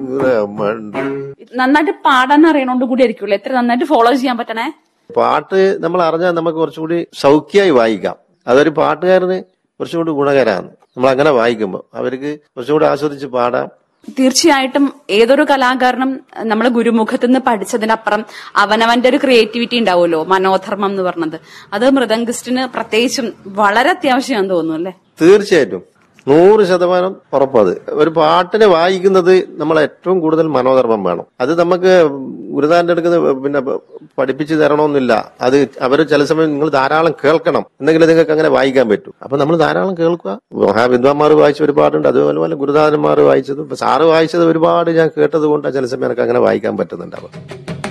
നന്നായിട്ട് പാടാൻ അറിയണോണ്ട് കൂടി ആയിരിക്കുമല്ലോ എത്ര നന്നായിട്ട് ഫോളോ ചെയ്യാൻ പറ്റണേ പാട്ട് നമ്മൾ അറിഞ്ഞാൽ നമുക്ക് കുറച്ചുകൂടി സൗഖ്യമായി വായിക്കാം അതൊരു പാട്ടുകാരന് കുറച്ചുകൂടി ഗുണകരമാണ് നമ്മൾ അങ്ങനെ വായിക്കുമ്പോൾ അവർക്ക് കുറച്ചുകൂടി ആസ്വദിച്ച് പാടാം തീർച്ചയായിട്ടും ഏതൊരു കലാകാരനും നമ്മൾ ഗുരുമുഖത്ത് നിന്ന് പഠിച്ചതിനപ്പുറം അവനവന്റെ ഒരു ക്രിയേറ്റിവിറ്റി ഉണ്ടാവുമല്ലോ മനോധർമ്മം എന്ന് പറഞ്ഞത് അത് മൃദംഗിസ്റ്റിന് പ്രത്യേകിച്ചും വളരെ അത്യാവശ്യമാണെന്ന് തോന്നുന്നു അല്ലേ തീർച്ചയായിട്ടും നൂറ് ശതമാനം ഉറപ്പത് ഒരു പാട്ടിനെ വായിക്കുന്നത് നമ്മൾ ഏറ്റവും കൂടുതൽ മനോധർമ്മം വേണം അത് നമുക്ക് ഗുരുദാന്റെ അടുക്കുന്ന പിന്നെ പഠിപ്പിച്ചു തരണമെന്നില്ല അത് അവർ ചില സമയം നിങ്ങൾ ധാരാളം കേൾക്കണം എന്നെങ്കിലും നിങ്ങൾക്ക് അങ്ങനെ വായിക്കാൻ പറ്റും അപ്പൊ നമ്മൾ ധാരാളം കേൾക്കുക മഹാ വിദ്വാൻമാർ വായിച്ച ഒരുപാടുണ്ട് അതുപോലെ പോലെ ഗുരുദാനന്മാർ വായിച്ചതും ഇപ്പൊ സാറ് വായിച്ചത് ഒരുപാട് ഞാൻ കേട്ടത് കൊണ്ടാണ് ചില സമയം എനിക്ക് അങ്ങനെ വായിക്കാൻ പറ്റുന്നുണ്ടാവും